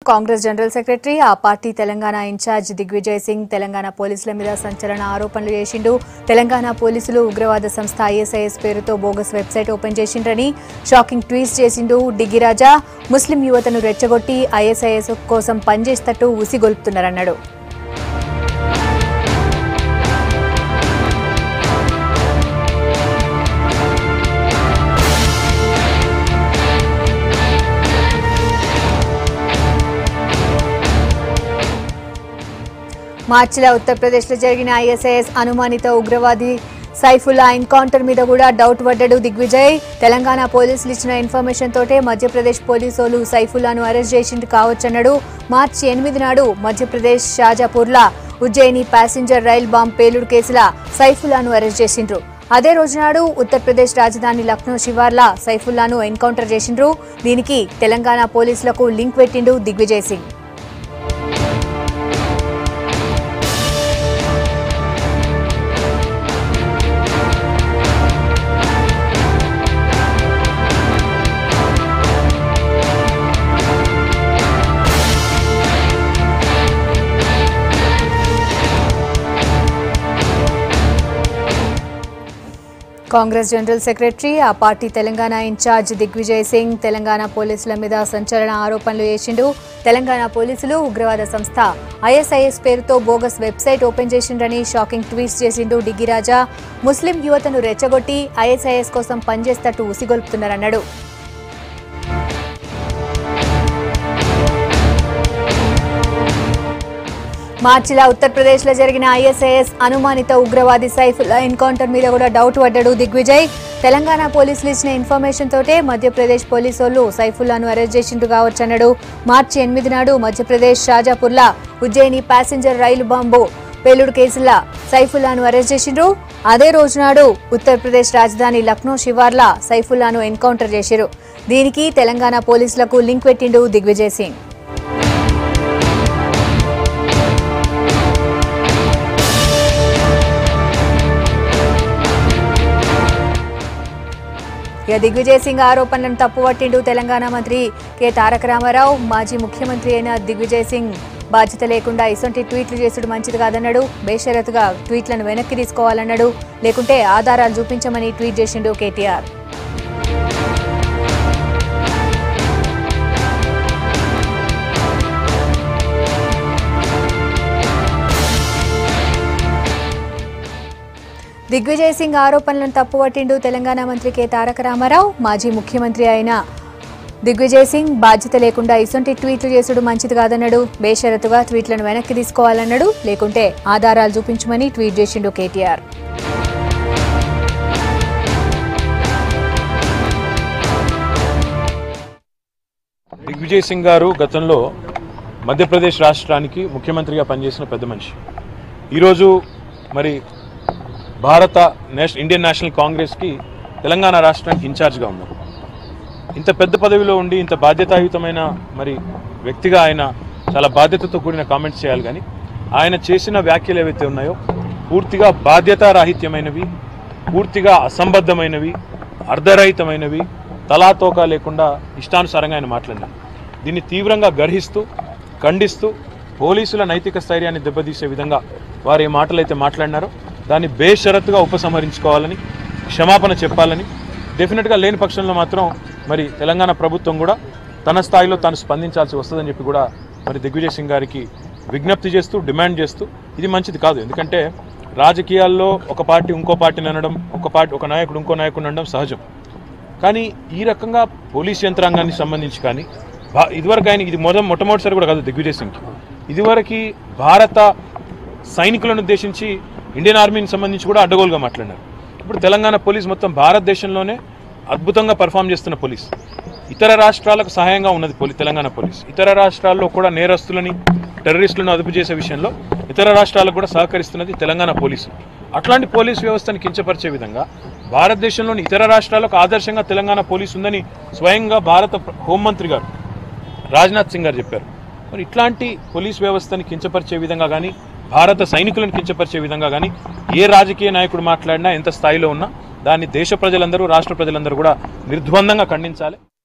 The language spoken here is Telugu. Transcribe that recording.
కాంగ్రెస్ జనరల్ సెక్రటరీ ఆ పార్టీ తెలంగాణ ఇన్ఛార్జ్ దిగ్విజయ్ సింగ్ తెలంగాణ పోలీసుల మీద సంచలన ఆరోపణలు చేసిండు తెలంగాణ పోలీసులు ఉగ్రవాద సంస్థ ఐఎస్ఐఎస్ పేరుతో బోగస్ వెబ్సైట్ ఓపెన్ చేసిండ్రని షాకింగ్ ట్వీట్స్ చేసిండు డిగ్గిరాజా ముస్లిం యువతను రెచ్చగొట్టి ఐఎస్ఐఎస్ కోసం పనిచేస్తట్టు ఉసిగొల్పుతున్నారన్నాడు మార్చిలో ఉత్తరప్రదేశ్లో జరిగిన ఐఎస్ఐఎస్ అనుమానిత ఉగ్రవాది సైఫుల్లా ఎన్కౌంటర్ మీద కూడా డౌట్ పడ్డాడు దిగ్విజయ్ తెలంగాణ పోలీసులు ఇచ్చిన ఇన్ఫర్మేషన్ తోటే మధ్యప్రదేశ్ పోలీసులు సైఫుల్లాను అరెస్ట్ చేసింది కావచ్చన్నాడు మార్చి ఎనిమిది నాడు మధ్యప్రదేశ్ షాజాపూర్లా ఉజ్జయిని ప్యాసింజర్ రైల్ బాంబ్ పేలుడు కేసుల సైఫుల్లాను అరెస్ట్ చేసిండ్రు అదే రోజునాడు ఉత్తరప్రదేశ్ రాజధాని లక్నో శివార్లా సైఫుల్లాను ఎన్కౌంటర్ చేసిండ్రు దీనికి తెలంగాణ పోలీసులకు లింక్ పెట్టిండు దిగ్విజయ్ సింగ్ కాంగ్రెస్ జనరల్ సెక్రటరీ ఆ పార్టీ తెలంగాణ ఇన్ఛార్జ్ దిగ్విజయ్ సింగ్ తెలంగాణ పోలీసుల మీద సంచలన ఆరోపణలు చేసిండు తెలంగాణ పోలీసులు ఉగ్రవాద సంస్థ ఐఎస్ఐఎస్ పేరుతో బోగస్ వెబ్సైట్ ఓపెన్ చేసిండ్రని షాకింగ్ ట్వీట్స్ చేసిండు డిగ్గిరాజా ముస్లిం యువతను రెచ్చగొట్టి ఐఎస్ఐఎస్ కోసం పనిచేస్తట్టు ఉసిగొల్పుతున్నారన్నాడు మార్చిలో ఉత్తరప్రదేశ్లో జరిగిన ఐఎస్ఐఎస్ అనుమానిత ఉగ్రవాది సైఫుల్లా ఎన్కౌంటర్ మీద కూడా డౌట్ పడ్డాడు దిగ్విజయ్ తెలంగాణ పోలీసులు ఇచ్చిన ఇన్ఫర్మేషన్ తోటే మధ్యప్రదేశ్ పోలీసులు సైఫుల్లాను అరెస్ట్ చేసిండు కావచ్చన్నాడు మార్చి ఎనిమిది నాడు మధ్యప్రదేశ్ షాజాపూర్లా ఉజ్జయిని ప్యాసింజర్ రైలు బాంబు పేలుడు కేసుల సైఫుల్లాను అరెస్ట్ చేసిండ్రు అదే రోజునాడు ఉత్తరప్రదేశ్ రాజధాని లక్నో శివార్లా సైఫుల్లాను ఎన్కౌంటర్ చేసిరు దీనికి తెలంగాణ పోలీసులకు లింక్ పెట్టిండు దిగ్విజయ్ సింగ్ ఇక దిగ్విజయ్ సింగ్ ఆరోపణలను తప్పుపట్టిండు తెలంగాణ మంత్రి కె తారక రామారావు మాజీ ముఖ్యమంత్రి అయిన దిగ్విజయ్ సింగ్ బాధ్యత లేకుండా ఇసొంటి ట్వీట్లు చేసుడు మంచిది కాదన్నాడు బేషరతుగా ట్వీట్లను వెనక్కి తీసుకోవాలన్నాడు లేకుంటే ఆధారాలు చూపించమని ట్వీట్ చేసిండు కేటీఆర్ దిగ్విజయ్ సింగ్ ఆరోపణలను తప్పుపట్టిండు తెలంగాణ మంత్రి కె తారక రామారావు మాజీ ముఖ్యమంత్రి అయిన దిగ్విజయ్ సింగ్ బాధ్యత లేకుండా ఇసొంటి ట్వీట్లు చేసుడు మంచిది కాదన్నాడు బేషరతుగా ట్వీట్లను వెనక్కి తీసుకోవాలన్నాడు లేకుంటే ఆధారాలు చూపించమని ట్వీట్ చేసిండు కేటీఆర్ దిగ్విజయ్ సింగ్ గారు గతంలో మధ్యప్రదేశ్ రాష్ట్రానికి ముఖ్యమంత్రిగా పనిచేసిన పెద్ద మనిషి ఈరోజు మరి భారత నేషనల్ ఇండియన్ నేషనల్ కాంగ్రెస్కి తెలంగాణ రాష్ట్రానికి ఇన్ఛార్జ్గా ఉన్నారు ఇంత పెద్ద పదవిలో ఉండి ఇంత బాధ్యతాయుతమైన మరి వ్యక్తిగా ఆయన చాలా బాధ్యతతో కూడిన కామెంట్స్ చేయాలి కానీ ఆయన చేసిన వ్యాఖ్యలు ఏవైతే ఉన్నాయో పూర్తిగా బాధ్యతారాహిత్యమైనవి పూర్తిగా అసంబద్ధమైనవి అర్ధరహితమైనవి తలాతోకా లేకుండా ఇష్టానుసారంగా ఆయన మాట్లాడినారు దీన్ని తీవ్రంగా గర్హిస్తూ ఖండిస్తూ పోలీసుల నైతిక స్థైర్యాన్ని దెబ్బతీసే విధంగా వారు ఏ మాటలు అయితే మాట్లాడినారో దాన్ని బేషరతుగా ఉపసంహరించుకోవాలని క్షమాపణ చెప్పాలని డెఫినెట్గా లేని పక్షంలో మాత్రం మరి తెలంగాణ ప్రభుత్వం కూడా తన స్థాయిలో తాను స్పందించాల్సి వస్తుందని చెప్పి కూడా మరి దిగ్విజయ్ సింగ్ గారికి విజ్ఞప్తి చేస్తూ డిమాండ్ చేస్తూ ఇది మంచిది కాదు ఎందుకంటే రాజకీయాల్లో ఒక పార్టీ ఇంకో పార్టీని అనడం ఒక పార్టీ ఒక నాయకుడు ఇంకో నాయకుడిని అనడం సహజం కానీ ఈ రకంగా పోలీస్ యంత్రాంగానికి సంబంధించి కానీ భా- ఇదివరకు ఆయన ఇది మొదటి మొట్టమొదటిసారి కూడా కాదు దిగ్విజయ్ సింగ్కి ఇదివరకు భారత సైనికులను ఉద్దేశించి ఇండియన్ ఆర్మీని సంబంధించి కూడా అడ్డగోలుగా మాట్లాడినారు ఇప్పుడు తెలంగాణ పోలీస్ మొత్తం భారతదేశంలోనే అద్భుతంగా పర్ఫామ్ చేస్తున్న పోలీస్ ఇతర రాష్ట్రాలకు సహాయంగా ఉన్నది పోలీ తెలంగాణ పోలీస్ ఇతర రాష్ట్రాల్లో కూడా నేరస్తులని టెర్రరిస్టులను అదుపు చేసే విషయంలో ఇతర రాష్ట్రాలకు కూడా సహకరిస్తున్నది తెలంగాణ పోలీసు అట్లాంటి పోలీస్ వ్యవస్థను కించపరిచే విధంగా భారతదేశంలోని ఇతర రాష్ట్రాలకు ఆదర్శంగా తెలంగాణ పోలీసు ఉందని స్వయంగా భారత ప్ర- హోంమంత్రి గారు రాజ్నాథ్ సింగ్ గారు చెప్పారు మరి ఇట్లాంటి పోలీస్ వ్యవస్థని కించపరిచే విధంగా కానీ భారత సైనికులను కించపరిచే విధంగా కానీ ఏ రాజకీయ నాయకుడు మాట్లాడినా ఎంత స్థాయిలో ఉన్నా దాన్ని దేశ ప్రజలందరూ రాష్ట్ర ప్రజలందరూ కూడా నిర్ద్వందంగా ఖండించాలి